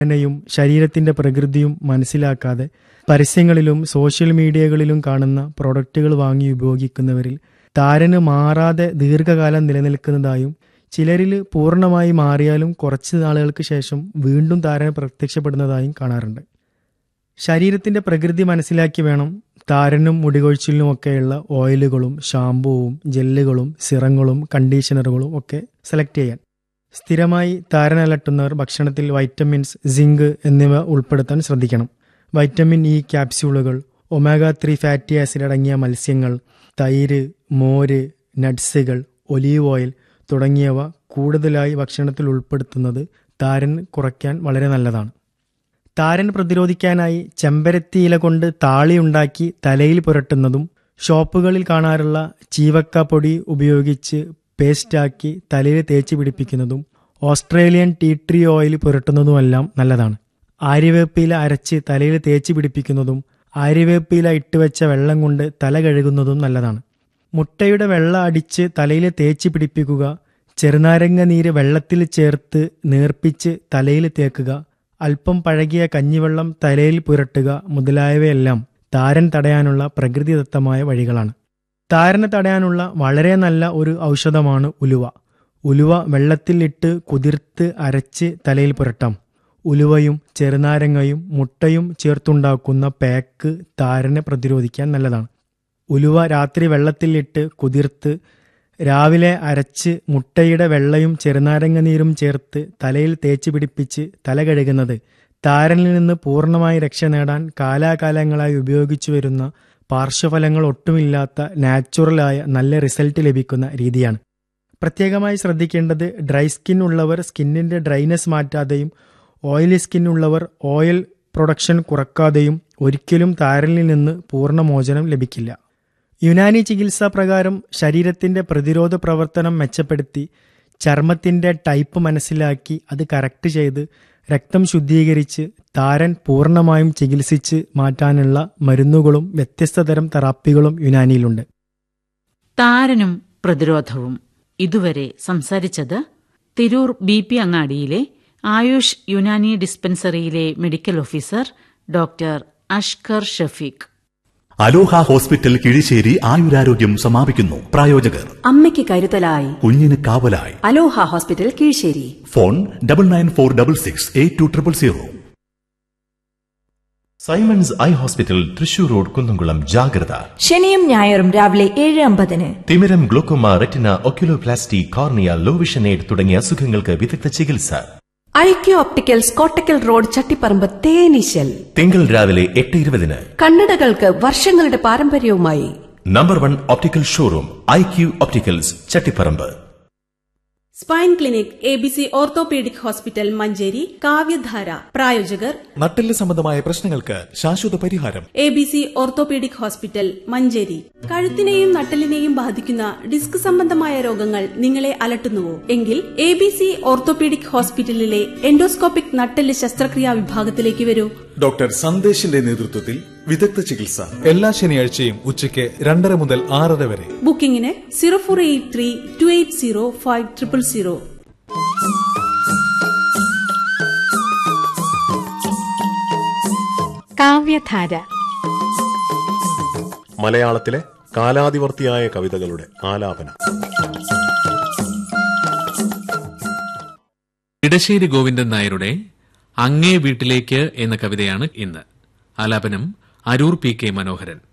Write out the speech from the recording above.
നെയും ശരീരത്തിന്റെ പ്രകൃതിയും മനസ്സിലാക്കാതെ പരസ്യങ്ങളിലും സോഷ്യൽ മീഡിയകളിലും കാണുന്ന പ്രൊഡക്റ്റുകൾ വാങ്ങി ഉപയോഗിക്കുന്നവരിൽ താരന് മാറാതെ ദീർഘകാലം നിലനിൽക്കുന്നതായും ചിലരിൽ പൂർണ്ണമായി മാറിയാലും കുറച്ച് നാളുകൾക്ക് ശേഷം വീണ്ടും താരന് പ്രത്യക്ഷപ്പെടുന്നതായും കാണാറുണ്ട് ശരീരത്തിന്റെ പ്രകൃതി മനസ്സിലാക്കി വേണം താരനും മുടികൊഴിച്ചിലിനുമൊക്കെയുള്ള ഓയിലുകളും ഷാമ്പുവും ജെല്ലുകളും സിറങ്ങളും കണ്ടീഷണറുകളും ഒക്കെ സെലക്ട് ചെയ്യാൻ സ്ഥിരമായി താരനലട്ടുന്നവർ ഭക്ഷണത്തിൽ വൈറ്റമിൻസ് സിങ്ക് എന്നിവ ഉൾപ്പെടുത്താൻ ശ്രദ്ധിക്കണം വൈറ്റമിൻ ഇ ക്യാപ്സ്യൂളുകൾ ഒമേഗ ത്രീ ഫാറ്റി ആസിഡ് അടങ്ങിയ മത്സ്യങ്ങൾ തൈര് മോര് നട്ട്സുകൾ ഒലീവ് ഓയിൽ തുടങ്ങിയവ കൂടുതലായി ഭക്ഷണത്തിൽ ഉൾപ്പെടുത്തുന്നത് താരൻ കുറയ്ക്കാൻ വളരെ നല്ലതാണ് താരൻ പ്രതിരോധിക്കാനായി ചെമ്പരത്തി ഇല കൊണ്ട് താളി ഉണ്ടാക്കി തലയിൽ പുരട്ടുന്നതും ഷോപ്പുകളിൽ കാണാറുള്ള ചീവക്ക പൊടി ഉപയോഗിച്ച് പേസ്റ്റാക്കി തലയിൽ തേച്ച് പിടിപ്പിക്കുന്നതും ഓസ്ട്രേലിയൻ ടീ ട്രീ ഓയിൽ പുരട്ടുന്നതുമെല്ലാം നല്ലതാണ് ആര്യവേപ്പില അരച്ച് തലയിൽ തേച്ച് പിടിപ്പിക്കുന്നതും ആര്യവേപ്പില ഇട്ടുവെച്ച വെള്ളം കൊണ്ട് തല കഴുകുന്നതും നല്ലതാണ് മുട്ടയുടെ വെള്ള അടിച്ച് തലയിൽ തേച്ച് പിടിപ്പിക്കുക ചെറുനാരങ്ങ നീര് വെള്ളത്തിൽ ചേർത്ത് നേർപ്പിച്ച് തലയിൽ തേക്കുക അല്പം പഴകിയ കഞ്ഞിവെള്ളം തലയിൽ പുരട്ടുക മുതലായവയെല്ലാം താരൻ തടയാനുള്ള പ്രകൃതിദത്തമായ വഴികളാണ് താരനെ തടയാനുള്ള വളരെ നല്ല ഒരു ഔഷധമാണ് ഉലുവ ഉലുവ വെള്ളത്തിൽ ഇട്ട് കുതിർത്ത് അരച്ച് തലയിൽ പുരട്ടാം ഉലുവയും ചെറുനാരങ്ങയും മുട്ടയും ചേർത്തുണ്ടാക്കുന്ന പാക്ക് താരനെ പ്രതിരോധിക്കാൻ നല്ലതാണ് ഉലുവ രാത്രി വെള്ളത്തിലിട്ട് കുതിർത്ത് രാവിലെ അരച്ച് മുട്ടയുടെ വെള്ളയും ചെറുനാരങ്ങ നീരും ചേർത്ത് തലയിൽ തേച്ച് പിടിപ്പിച്ച് തല കഴുകുന്നത് താരനിൽ നിന്ന് പൂർണ്ണമായി രക്ഷ നേടാൻ കാലാകാലങ്ങളായി ഉപയോഗിച്ചു വരുന്ന പാർശ്വഫലങ്ങൾ ഒട്ടുമില്ലാത്ത നാച്ചുറലായ നല്ല റിസൾട്ട് ലഭിക്കുന്ന രീതിയാണ് പ്രത്യേകമായി ശ്രദ്ധിക്കേണ്ടത് ഡ്രൈ സ്കിൻ ഉള്ളവർ സ്കിന്നിന്റെ ഡ്രൈനെസ് മാറ്റാതെയും ഓയിലി സ്കിൻ ഉള്ളവർ ഓയിൽ പ്രൊഡക്ഷൻ കുറക്കാതെയും ഒരിക്കലും താരനിൽ നിന്ന് പൂർണ്ണ മോചനം ലഭിക്കില്ല യുനാനി ചികിത്സാ പ്രകാരം ശരീരത്തിന്റെ പ്രതിരോധ പ്രവർത്തനം മെച്ചപ്പെടുത്തി ചർമ്മത്തിന്റെ ടൈപ്പ് മനസ്സിലാക്കി അത് കറക്റ്റ് ചെയ്ത് രക്തം ശുദ്ധീകരിച്ച് താരൻ പൂർണ്ണമായും ചികിത്സിച്ച് മാറ്റാനുള്ള മരുന്നുകളും വ്യത്യസ്ത തരം തെറാപ്പികളും യുനാനിയിലുണ്ട് താരനും പ്രതിരോധവും ഇതുവരെ സംസാരിച്ചത് തിരൂർ ബി പി അങ്ങാടിയിലെ ആയുഷ് യുനാനി ഡിസ്പെൻസറിയിലെ medical officer doctor Ashkar Shafeeq Aloha hospital Kizhissery ആയുരാരോഗ്യം സമാപിക്കുന്നു പ്രായോജകർ അമ്മയ്ക്ക് കരുതലായി കുഞ്ഞിന് കാവലായി Aloha hospital Keezhissery phone double nine four double six eight two triple zero Simons eye hospital Thrissur road Kunnamkulam ജാഗ്രത ശനിയും ഞായറും രാവിലെ ഏഴ് അമ്പതിന് തിമിരം glaucoma retina oculoplasty cornea low vision aid തുടങ്ങിയ അസുഖങ്ങൾക്ക് വിദഗ്ധ ചികിത്സ IQ opticals Kottakkal road Chattiparamba തേനീശൽ തിങ്കൾ രാവിലെ എട്ട് ഇരുപതിന് കണ്ണടകൾക്ക് വർഷങ്ങളുടെ പാരമ്പര്യവുമായി number one optical showroom I Q opticals Chattiparamba spine clinic A B C orthopaedic hospital Manjeri Kavyadhara പ്രായോജകർ നട്ടെല്ല് സംബന്ധമായ പ്രശ്നങ്ങൾക്ക് ശാശ്വത പരിഹാരം A B C orthopaedic hospital Manjeri കഴുത്തിനെയും നട്ടലിനെയും ബാധിക്കുന്ന ഡിസ്ക് സംബന്ധമായ രോഗങ്ങൾ നിങ്ങളെ അലട്ടുന്നുവോ എങ്കിൽ എ ബി സി ഓർത്തോപീഡിക് ഹോസ്പിറ്റലിലെ എൻഡോസ്കോപ്പിക് നട്ടെല്ല് ശസ്ത്രക്രിയാ വിഭാഗത്തിലേക്ക് വരൂ ഡോക്ടർ സന്ദേശിന്റെ നേതൃത്വത്തിൽ വിദഗ്ധ ചികിത്സ എല്ലാ ശനിയാഴ്ചയും ഉച്ചയ്ക്ക് രണ്ടര മുതൽ ആറര വരെ ബുക്കിംഗിന് zero four eight three two eight zero five triple zero Kavyadhara മലയാളത്തിലെ കാലാതിവർത്തിയായ കവിതകളുടെ ആലാപനം ഇടശ്ശേരി ഗോവിന്ദൻ നായരുടെ അങ്ങേ വീട്ടിലേക്ക് എന്ന കവിതയാണ് ഇന്ന് ആലാപനം അരൂർ പി കെ മനോഹരൻ